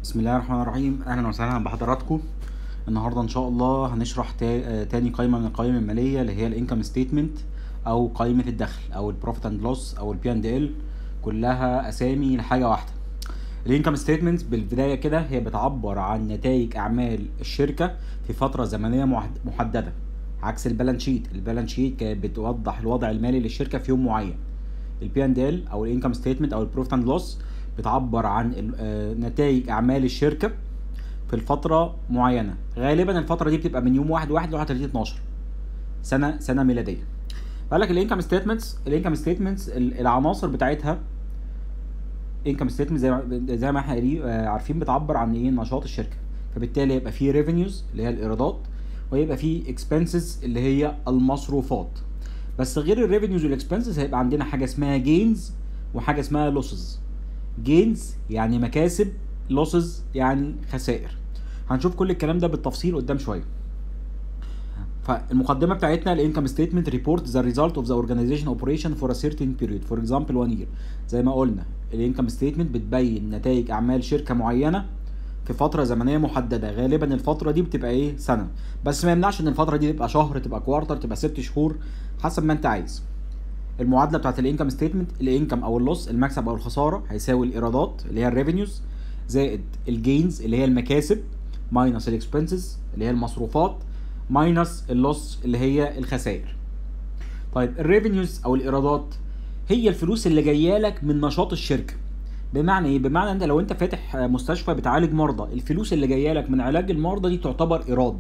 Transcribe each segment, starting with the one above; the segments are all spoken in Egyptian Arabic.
بسم الله الرحمن الرحيم اهلا وسهلا بحضراتكم النهارده ان شاء الله هنشرح تا- آه، تاني قائمه من القوائم الماليه اللي هي الانكم ستيتمنت او قائمه الدخل او البروفيت اند لوس او البي اند ال كلها اسامي لحاجه واحده الانكم ستيتمنت بالبدايه كده هي بتعبر عن نتائج اعمال الشركه في فتره زمنيه محد- محدده عكس البالانس شيت البالانس شيت كانت بتوضح الوضع المالي للشركه في يوم معين البي اند ال او الانكم ستيتمنت او البروفيت اند لوس بتعبر عن ال- آه، نتائج اعمال الشركه في الفتره معينه غالبا الفتره دي بتبقى من يوم 1 1 ل 31 12 سنه سنه ميلاديه قال لك الانكم ستيتمنتس الانكم ستيتمنتس العناصر بتاعتها انكم ستيتمنت زي ما زي ما احنا قايلين- آه، عارفين بتعبر عن ايه نشاط الشركه فبالتالي يبقى فيه ريفينيوز اللي هي الايرادات ويبقى فيه اكسبنسز اللي هي المصروفات بس غير الريفينيوز والاكسبنسز هيبقى عندنا حاجه اسمها جينز وحاجه اسمها لوسز جينز يعني مكاسب لوسز يعني خسائر هنشوف كل الكلام ده بالتفصيل قدام شويه فالمقدمه بتاعتنا الانكم ستيتمنت ريبورت ذا ريزلت اوف ذا اورجانيزيشن اوبريشن فور ا سيرتين بيريود فور اكزامبل 1 يير زي ما قلنا الانكم ستيتمنت بتبين نتائج اعمال شركه معينه في فتره زمنيه محدده غالبا الفتره دي بتبقى ايه سنه بس ما يمنعش ان الفتره دي تبقى شهر تبقى كوارتر تبقى ست شهور حسب ما انت عايز المعادله بتاعت الانكم ستيتمنت الانكم او اللوس المكسب او الخساره هيساوي الايرادات اللي هي الريفينيوز زائد الجينز اللي هي المكاسب ماينس الاكسبنسز اللي هي المصروفات ماينس اللوس اللي هي الخسائر طيب الريفينيوز او الايرادات هي الفلوس اللي جايه لك من نشاط الشركه بمعنى ايه بمعنى انت لو انت فاتح مستشفى بتعالج مرضى الفلوس اللي جايه لك من علاج المرضى دي تعتبر ايراد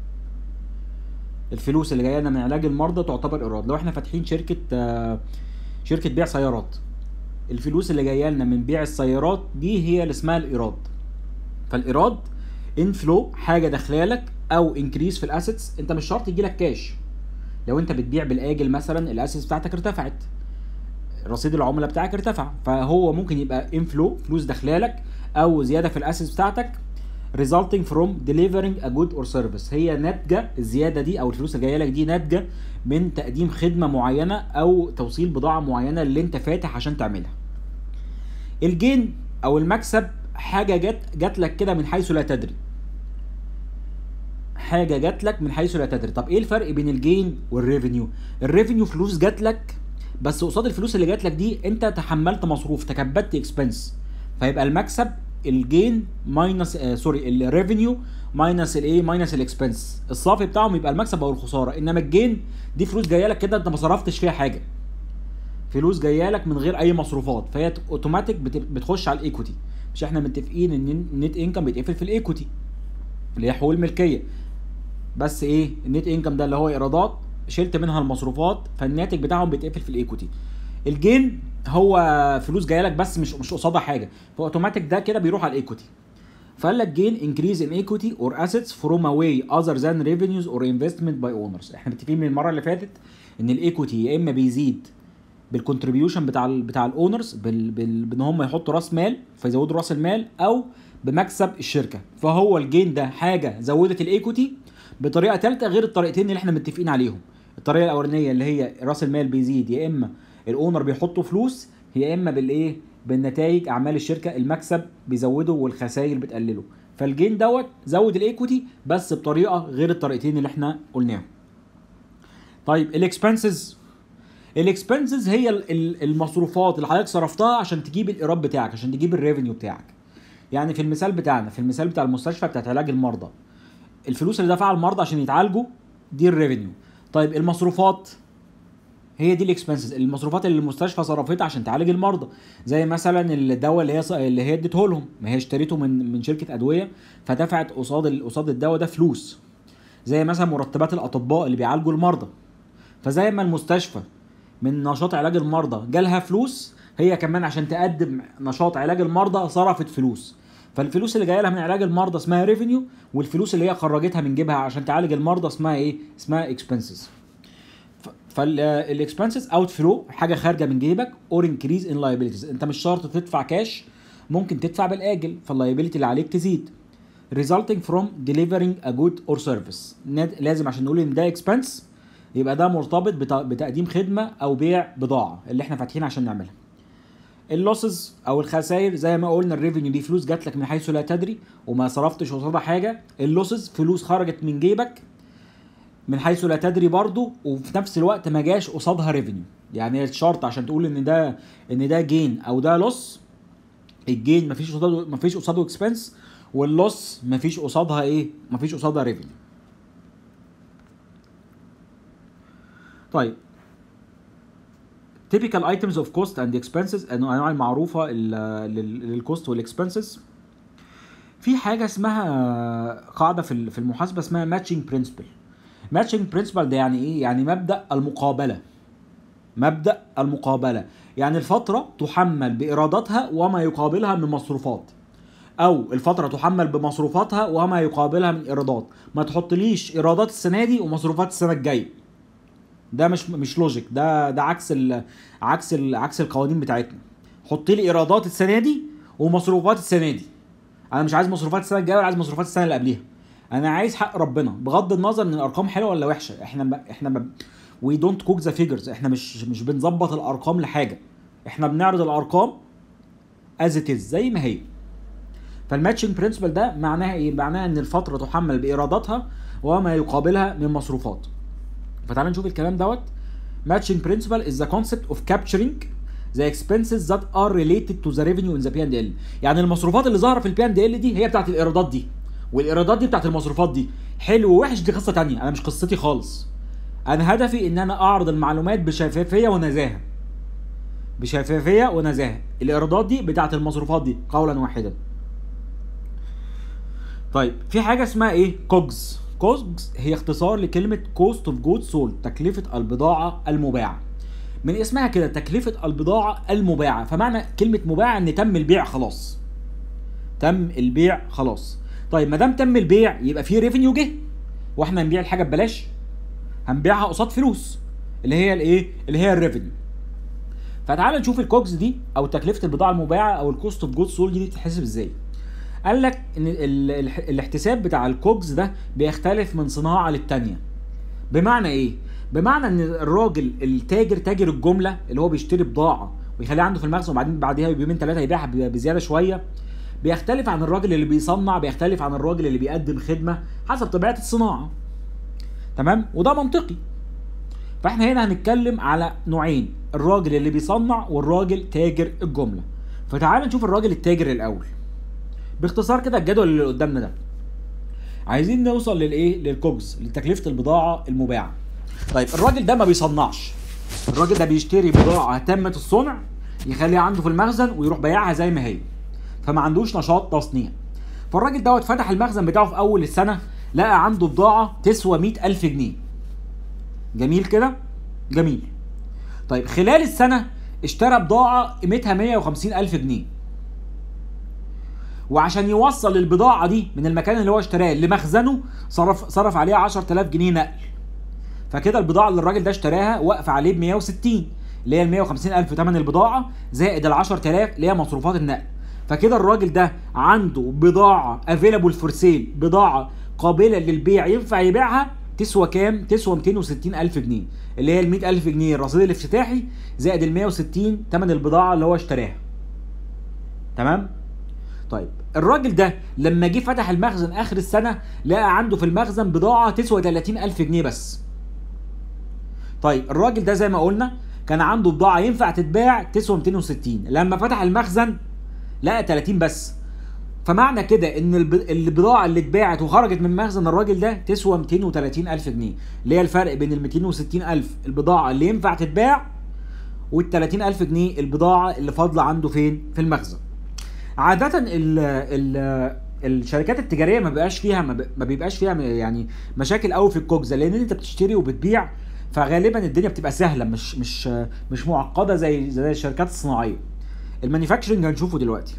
الفلوس اللي جايه لنا من علاج المرضى تعتبر ايراد لو احنا فاتحين شركه آه، شركه بيع سيارات الفلوس اللي جايه لنا من بيع السيارات دي هي اللي اسمها الايراد فالايراد انفلو حاجه داخله لك او انكريس في الاسيتس انت مش شرط يجي لك كاش لو انت بتبيع بالاجل مثلا الاسيتس بتاعتك ارتفعت رصيد العملاء بتاعك ارتفع فهو ممكن يبقى انفلو فلوس داخله لك او زياده في الاسيتس بتاعتك resulting from delivering a good or service هي ناتجه الزياده دي او الفلوس اللي جايه لك دي ناتجه من تقديم خدمه معينه او توصيل بضاعه معينه اللي انت فاتح عشان تعملها الجين او المكسب حاجه جت جات لك كده من حيث لا تدري حاجه جات لك من حيث لا تدري طب ايه الفرق بين الجين والريفينيو الريفينيو فلوس جات لك بس قصاد الفلوس اللي جات لك دي انت تحملت مصروف تكبدت اكسبنس فيبقى المكسب الجين ماينس آه سوري الريفينيو ماينس الايه ماينس الاكسبنس الصافي بتاعهم يبقى المكسب او الخساره انما الجين دي فلوس جايه لك كده انت ما صرفتش فيها حاجه فلوس جايه لك من غير اي مصروفات فهي اوتوماتيك بتخش على الايكوتي مش احنا متفقين ان النت انكم بيتقفل في الايكوتي اللي هي حقوق الملكيه بس ايه النت انكم ده اللي هو ايرادات شلت منها المصروفات فالناتج بتاعهم بيتقفل في الايكوتي الجين هو فلوس جايه لك بس مش مش قصادها حاجه فاوتوماتيك ده كده بيروح على الايكوتي فقال لك جين انكريز ان ايكوتي اور اسيتس فروم ا واي اذر ذان ريفينيوز اور انفستمنت باي اونرز احنا متفقين من المره اللي فاتت ان الايكوتي يا اما بيزيد بالكونتريبيوشن بتاع ال بتاع الاونرز بال بال بان هم يحطوا راس مال فيزودوا راس المال او بمكسب الشركه فهو الجين ده حاجه زودت الايكوتي بطريقه ثالثه غير الطريقتين اللي احنا متفقين عليهم الطريقه الاولانيه اللي هي راس المال بيزيد يا اما الاونر بيحطوا فلوس يا اما بالايه بالنتائج اعمال الشركه المكسب بيزوده والخسائر بتقلله فالجين دوت زود الايكوتي بس بطريقه غير الطريقتين اللي احنا قلناهم طيب الاكسبنسز الاكسبنسز هي ال- ال- المصروفات اللي حضرتك صرفتها عشان تجيب الايراد بتاعك عشان تجيب الريفينيو بتاعك يعني في المثال بتاعنا في المثال بتاع المستشفى بتاعت علاج المرضى الفلوس اللي دفعها المرضى عشان يتعالجوا دي الريفينيو طيب المصروفات هي دي الاكسبنسز المصروفات اللي المستشفى صرفتها عشان تعالج المرضى زي مثلا الدواء اللي هي ص- اللي هي اديته لهم ما هي اشتريته من من شركه ادويه فدفعت قصاد ال- قصاد الدواء ده فلوس زي مثلا مرتبات الاطباء اللي بيعالجوا المرضى فزي ما المستشفى من نشاط علاج المرضى جالها فلوس هي كمان عشان تقدم نشاط علاج المرضى صرفت فلوس فالفلوس اللي جايه لها من علاج المرضى اسمها ريفينيو والفلوس اللي هي خرجتها من جيبها عشان تعالج المرضى اسمها ايه اسمها اكسبنسز فالاكسبنسز اوت فلو حاجه خارجه من جيبك اور انكريز ان لايبيليتيز انت مش شرط تدفع كاش ممكن تدفع بالاجل فاللايبيليتي اللي عليك تزيد resulting from delivering a good or service ناد- لازم عشان نقول ان ده expense يبقى ده مرتبط بت- بتقديم خدمه او بيع بضاعه اللي احنا فاتحين عشان نعملها اللوسز او الخسائر زي ما قلنا الريفينيو دي فلوس جات لك من حيث لا تدري وما صرفتش قصادها حاجه اللوسز فلوس خرجت من جيبك من حيث لا تدري برضو وفي نفس الوقت ما جاش قصادها ريفينيو يعني الشرط عشان تقول ان ده ان ده جين او ده لوس الجين مفيش قصاده مفيش قصاده اكسبنس واللوس مفيش قصادها ايه مفيش قصادها ريفينيو طيب typical items of cost and expenses الانواع المعروفه للكوست والاكسبنسز في حاجه اسمها قاعده في في المحاسبه اسمها matching principle matching principle ده يعني ايه يعني مبدا المقابله مبدا المقابله يعني الفتره تحمل بايراداتها وما يقابلها من مصروفات او الفتره تحمل بمصروفاتها وما يقابلها من ايرادات ما تحطليش ايرادات السنه دي ومصروفات السنه الجايه ده مش مش لوجيك ده ده عكس ال عكس ال عكس القوانين بتاعتنا حط لي ايرادات السنه دي ومصروفات السنه دي انا مش عايز مصروفات السنه الجايه ولا عايز مصروفات السنه اللي قبليها انا عايز حق ربنا بغض النظر ان الارقام حلوه ولا وحشه احنا ب... احنا ب... وي دونت كوك ذا فيجرز احنا مش مش بنظبط الارقام لحاجه احنا بنعرض الارقام از ات زي ما هي فالماتشنج برنسبل ده معناها ايه معناها ان الفتره تحمل بايراداتها وما يقابلها من مصروفات فتعالى نشوف الكلام دوت matching principle is the concept of capturing the expenses that are related to the revenue in the P&L يعني المصروفات اللي ظاهره في البي اند ال دي هي بتاعت الايرادات دي والايرادات دي بتاعت المصروفات دي حلو ووحش دي قصه تانية انا مش قصتي خالص انا هدفي ان انا اعرض المعلومات بشفافيه ونزاهه بشفافيه ونزاهه الايرادات دي بتاعت المصروفات دي قولا واحدا طيب في حاجه اسمها ايه كوجز كوجز هي اختصار لكلمه كوست اوف جود سولد تكلفه البضاعه المباعه من اسمها كده تكلفه البضاعه المباعه فمعنى كلمه مباعه ان تم البيع خلاص تم البيع خلاص طيب ما دام تم البيع يبقى في ريفينيو جه واحنا هنبيع الحاجه ببلاش هنبيعها قصاد فلوس اللي هي الايه اللي هي الريفينيو فتعال نشوف الكوكس دي او تكلفه البضاعه المباعه او الكوست اوف جود سولد دي بتتحسب ازاي قال لك ان ال ال الاحتساب بتاع الكوكس ده بيختلف من صناعه للتانيه بمعنى ايه بمعنى ان الراجل التاجر تاجر الجمله اللي هو بيشتري بضاعه ويخليها عنده في المخزن وبعدين بعدها بيومين ثلاثه يبيعها بزياده شويه بيختلف عن الراجل اللي بيصنع بيختلف عن الراجل اللي بيقدم خدمه حسب طبيعه الصناعه تمام وده منطقي فاحنا هنا هنتكلم على نوعين الراجل اللي بيصنع والراجل تاجر الجمله فتعال نشوف الراجل التاجر الاول باختصار كده الجدول اللي قدامنا ده عايزين نوصل للايه للكوجز لتكلفه البضاعه المباعه طيب الراجل ده ما بيصنعش الراجل ده بيشتري بضاعه تمت الصنع يخليها عنده في المخزن ويروح بايعها زي ما هي فما عندوش نشاط تصنيع فالراجل دوت فتح المخزن بتاعه في اول السنه لقى عنده بضاعه تسوى مئة ألف جنيه جميل كده جميل طيب خلال السنه اشترى بضاعه قيمتها 150 ألف جنيه وعشان يوصل البضاعه دي من المكان اللي هو اشتراه لمخزنه صرف صرف عليها 10000 جنيه نقل فكده البضاعه اللي الراجل ده اشتراها واقفه عليه ب 160 اللي هي ال 150000 ثمن البضاعه زائد ال 10000 اللي هي مصروفات النقل فكده الراجل ده عنده بضاعه افيلابل فور سيل بضاعه قابله للبيع ينفع يبيعها تسوى كام؟ تسوى 260 ألف جنيه اللي هي ال 100 ألف جنيه الرصيد الافتتاحي زائد ال 160 ثمن البضاعة اللي هو اشتراها. تمام؟ طيب الراجل ده لما جه فتح المخزن آخر السنة لقى عنده في المخزن بضاعة تسوى 30 ألف جنيه بس. طيب الراجل ده زي ما قلنا كان عنده بضاعة ينفع تتباع تسوى 260 لما فتح المخزن لقى 30 بس فمعنى كده ان البضاعه اللي اتباعت وخرجت من مخزن الراجل ده تسوى 230 الف جنيه اللي هي الفرق بين ال 260 الف البضاعه اللي ينفع تتباع وال 30 الف جنيه البضاعه اللي فاضله عنده فين في المخزن عاده ال ال الشركات التجاريه ما بيبقاش فيها ما بيبقاش فيها يعني مشاكل قوي في الكوكزه لان انت بتشتري وبتبيع فغالبا الدنيا بتبقى سهله مش مش مش معقده زي زي الشركات الصناعيه المانيفاكتشرنج هنشوفه دلوقتي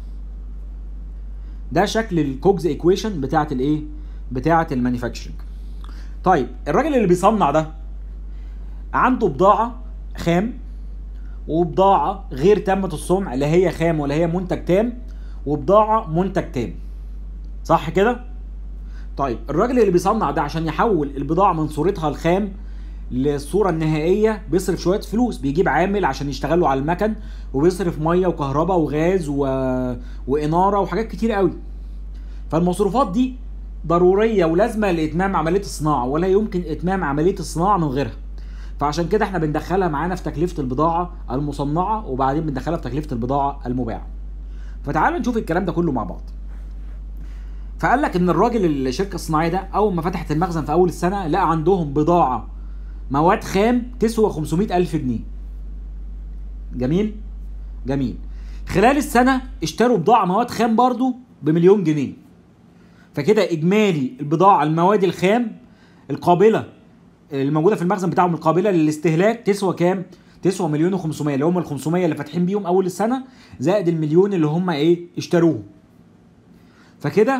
ده شكل الكوكز ايكويشن بتاعه الايه بتاعه المانيفاكتشرنج طيب الراجل اللي بيصنع ده عنده بضاعه خام وبضاعه غير تامه الصنع لا هي خام ولا هي منتج تام وبضاعه منتج تام صح كده طيب الراجل اللي بيصنع ده عشان يحول البضاعه من صورتها الخام للصوره النهائيه بيصرف شويه فلوس بيجيب عامل عشان يشتغل له على المكن وبيصرف ميه وكهرباء وغاز و... واناره وحاجات كتير قوي فالمصروفات دي ضروريه ولازمه لاتمام عمليه الصناعه ولا يمكن اتمام عمليه الصناعه من غيرها فعشان كده احنا بندخلها معانا في تكلفه البضاعه المصنعه وبعدين بندخلها في تكلفه البضاعه المباعه فتعالوا نشوف الكلام ده كله مع بعض فقال لك ان الراجل الشركه الصناعيه ده اول ما فتحت المخزن في اول السنه لقى عندهم بضاعه مواد خام تسوى 500 الف جنيه جميل جميل خلال السنه اشتروا بضاعه مواد خام برضو بمليون جنيه فكده اجمالي البضاعه المواد الخام القابله الموجوده في المخزن بتاعهم القابله للاستهلاك تسوى كام تسوى مليون و500 اللي هم ال 500 اللي فاتحين بيهم اول السنه زائد المليون اللي هم ايه اشتروه فكده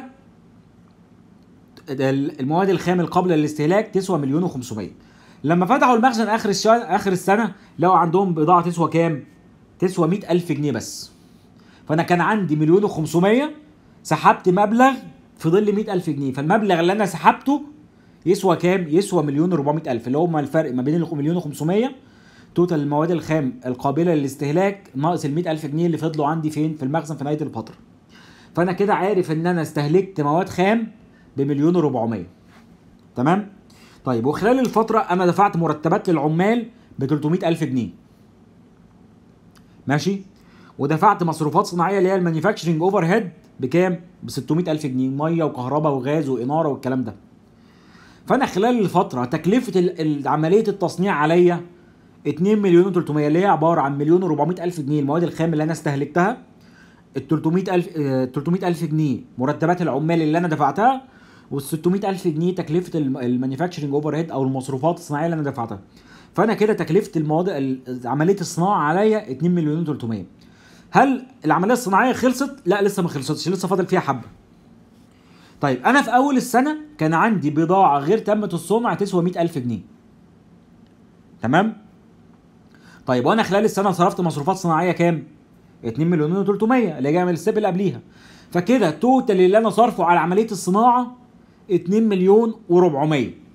المواد الخام القابله للاستهلاك تسوى مليون و500 لما فتحوا المخزن اخر الشهر اخر السنه لقوا عندهم بضاعه تسوى كام تسوى 100000 جنيه بس فانا كان عندي مليون و500 سحبت مبلغ في ظل 100000 جنيه فالمبلغ اللي انا سحبته يسوى كام يسوى مليون و400 الف اللي هم الفرق ما بين المليون و500 توتال المواد الخام القابله للاستهلاك ناقص ال ألف جنيه اللي فضلوا عندي فين في المخزن في نهايه الفتره فانا كده عارف ان انا استهلكت مواد خام بمليون و400 تمام طيب وخلال الفتره انا دفعت مرتبات للعمال ب 300 الف جنيه ماشي ودفعت مصروفات صناعيه اللي هي المانيفاكتشرنج اوفر هيد بكام ب 600 الف جنيه ميه وكهرباء وغاز واناره والكلام ده فانا خلال الفتره تكلفه عمليه التصنيع عليا 2 مليون و300 اللي هي عباره عن مليون و400 الف جنيه المواد الخام اللي انا استهلكتها ال 300 الف 300 الف جنيه مرتبات العمال اللي انا دفعتها وال 600 الف جنيه تكلفه المانيفاكتشرنج اوفر هيد او المصروفات الصناعيه اللي انا دفعتها فانا كده تكلفه المواد عمليه الصناعه عليا 2 مليون و300 هل العمليه الصناعيه خلصت لا لسه ما خلصتش لسه فاضل فيها حبه طيب انا في اول السنه كان عندي بضاعه غير تمت الصنع تسوى 100000 جنيه تمام طيب وانا خلال السنه صرفت مصروفات صناعيه كام 2 مليون و300 اللي جايه من الستيب اللي قبليها فكده توتال اللي انا صارفه على عمليه الصناعه 2 مليون و400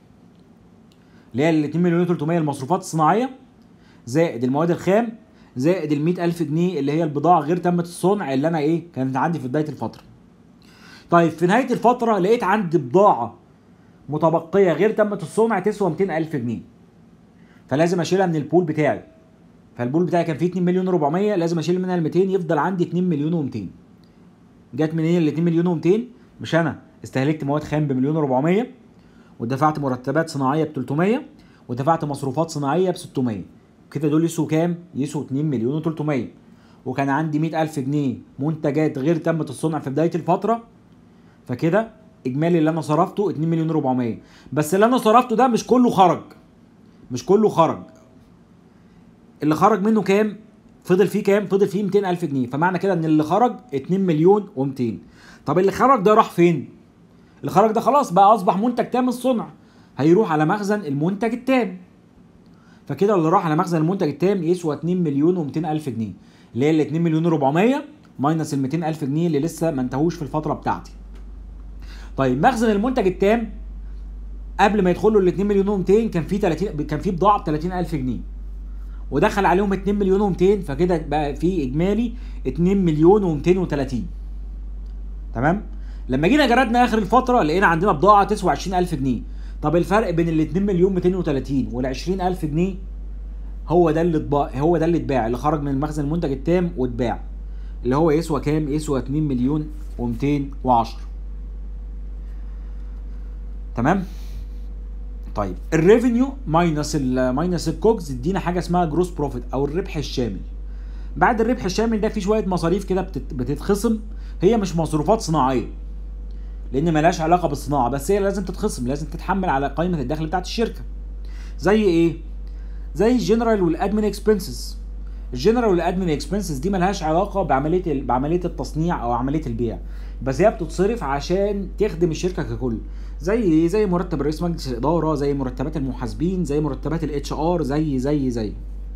اللي هي ال 2 مليون و300 المصروفات الصناعيه زائد المواد الخام زائد ال 100000 جنيه اللي هي البضاعه غير تمت الصنع اللي انا ايه كانت عندي في بدايه الفتره طيب في نهايه الفتره لقيت عندي بضاعه متبقيه غير تمت الصنع تسوى 200000 جنيه فلازم اشيلها من البول بتاعي فالبول بتاعي كان فيه 2 مليون و400 لازم اشيل منها ال 200 يفضل عندي 2 مليون و200 جت منين ال 2 مليون و200 مش انا استهلكت مواد خام بمليون و400 ودفعت مرتبات صناعيه ب 300 ودفعت مصروفات صناعيه ب 600 كده دول يسوا كام؟ يسوا 2 مليون و300 وكان عندي 100000 جنيه منتجات غير تمت الصنع في بدايه الفتره فكده اجمالي اللي انا صرفته 2 مليون 400 بس اللي انا صرفته ده مش كله خرج مش كله خرج اللي خرج منه كام فضل فيه كام فضل فيه 200 الف جنيه فمعنى كده ان اللي خرج 2 مليون و200 طب اللي خرج ده راح فين اللي خرج ده خلاص بقى اصبح منتج تام الصنع هيروح على مخزن المنتج التام فكده اللي راح على مخزن المنتج التام يسوى 2 مليون و200 الف جنيه اللي هي ال 2 مليون 400 ماينس ال 200 الف جنيه اللي لسه ما انتهوش في الفتره بتاعتي طيب مخزن المنتج التام قبل ما يدخلوا ال 2 مليون و200 كان في 30 كان في بضاعه ب 30000 جنيه ودخل عليهم 2 مليون و200 فكده بقى في اجمالي 2 مليون و230 تمام لما جينا جردنا اخر الفتره لقينا عندنا بضاعه تسوى 20000 جنيه طب الفرق بين ال 2 مليون 230 وال 20000 جنيه هو ده اللي اتباع هو ده اللي اتباع اللي خرج من المخزن المنتج التام واتباع اللي هو يسوى كام يسوى 2 مليون و210 تمام طيب الريفينيو ماينس ال ماينس الكوكس ادينا حاجه اسمها جروس بروفيت او الربح الشامل بعد الربح الشامل ده في شويه مصاريف كده بتتخصم هي مش مصروفات صناعيه لان ملهاش علاقه بالصناعه بس هي لازم تتخصم لازم تتحمل على قائمه الدخل بتاعت الشركه زي ايه زي الجنرال والادمن اكسبنسز الجنرال والادمن اكسبنسز دي ملهاش علاقه بعمليه بعمليه التصنيع او عمليه البيع بس هي بتتصرف عشان تخدم الشركه ككل زي زي مرتب رئيس مجلس الاداره زي مرتبات المحاسبين زي مرتبات الاتش ار زي زي زي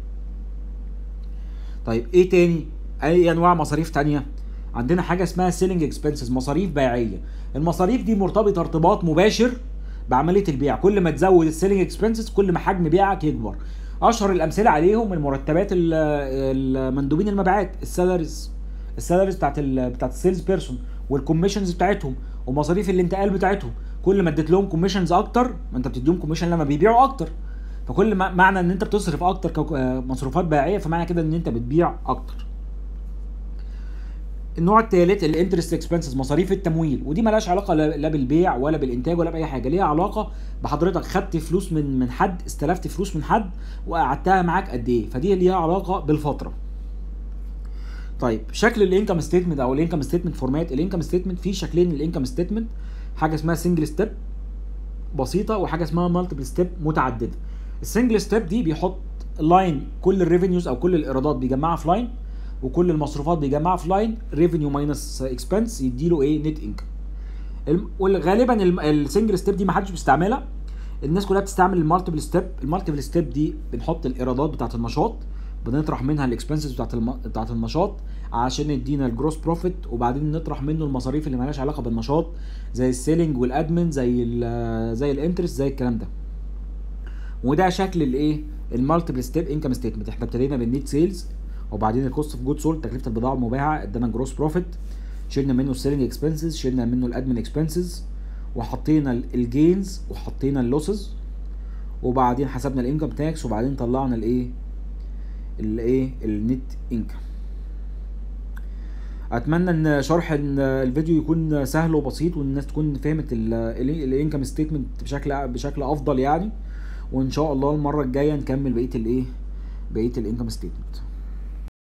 طيب ايه تاني اي انواع مصاريف تانية عندنا حاجه اسمها سيلينج اكسبنسز مصاريف بيعيه المصاريف دي مرتبطه ارتباط مباشر بعمليه البيع كل ما تزود السيلينج اكسبنسز كل ما حجم بيعك يكبر اشهر الامثله عليهم المرتبات ال- المندوبين المبيعات السالاريز السالاريز بتاعت ال بتاعت السيلز بيرسون والكوميشنز بتاعتهم ومصاريف الانتقال بتاعتهم كل ما اديت لهم كوميشنز اكتر ما انت بتديهم كوميشن لما بيبيعوا اكتر فكل ما معنى ان انت بتصرف اكتر كو- آه، مصروفات بيعيه فمعنى كده ان انت بتبيع اكتر النوع الثالث الانترست اكسبنسز مصاريف التمويل ودي مالهاش علاقه لا لا بالبيع ولا بالانتاج ولا باي حاجه ليها علاقه بحضرتك خدت فلوس من من حد استلفت فلوس من حد وقعدتها معاك قد ايه فدي ليها علاقه بالفتره طيب شكل الانكم ستيتمنت او الانكم ستيتمنت فورمات الانكم ستيتمنت فيه شكلين الانكم ستيتمنت حاجه اسمها سنجل ستيب بسيطه وحاجه اسمها مالتيبل ستيب متعدده السنجل ستيب دي بيحط لاين كل الريفينيوز او كل الايرادات بيجمعها في لاين وكل المصروفات بيجمعها في لاين ريفينيو ماينس اكسبنس يديله ايه نت انكم وغالبا السنجل ستيب دي ما حدش بيستعملها الناس كلها بتستعمل المالتيبل ستيب المالتيبل ستيب دي بنحط الايرادات بتاعه النشاط بنطرح منها الاكسبنسز بتاعه الم... بتاعه النشاط عشان يدينا الجروس بروفيت وبعدين نطرح منه المصاريف اللي مالهاش علاقه بالنشاط زي السيلينج والادمن زي ال زي الانترست زي الكلام ده وده شكل الايه المالتيبل ستيب انكم ستيتمنت احنا ابتدينا بالنيت سيلز وبعدين الكوست اوف جود سولد تكلفه البضاعه المباعه ادانا جروس بروفيت شلنا منه السيلينج اكسبنسز شلنا منه الادمن اكسبنسز وحطينا الجينز وحطينا اللوسز وبعدين حسبنا الانكم تاكس وبعدين طلعنا الايه الايه النت انكم اتمنى ان شرح ال- الفيديو يكون سهل وبسيط والناس تكون فهمت الانكم ستيتمنت بشكل بشكل افضل يعني وان شاء الله المره الجايه نكمل بقيه الايه بقيه الانكم ستيتمنت